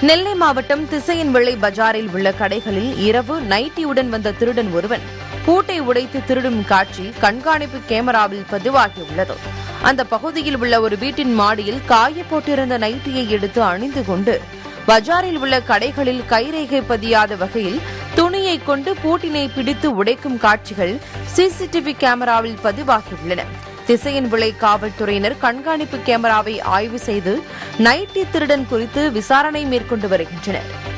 நெல்லை மாவட்டம் திசையன்விளை பஜாரில் உள்ள கடைகளில் இரவு நைட்டியுடன் வந்த திருடன் ஒருவன் பூட்டை உடைத்து திருடும் காட்சி கண்காணிப்பு கேமராவில் பதிவாகியுள்ளது அந்த பகுதியில் உள்ள ஒரு வீட்டின் மாடியில் காய போட்டிருந்த நைட்டியை எடுத்து அணிந்து கொண்டு பஜாரில் உள்ள கடைகளில் கைரேகை பதியாத வகையில் துணியை கொண்டு பூட்டினை பிடித்து உடைக்கும் காட்சிகள் சிசிடிவி கேமராவில் பதிவாகியுள்ளன திசையன் விளை காவல்துறையினர் கண்காணிப்பு கேமராவை ஆய்வு செய்து நைட்டி திருடன் குறித்து விசாரணை மேற்கொண்டு வருகின்றனர்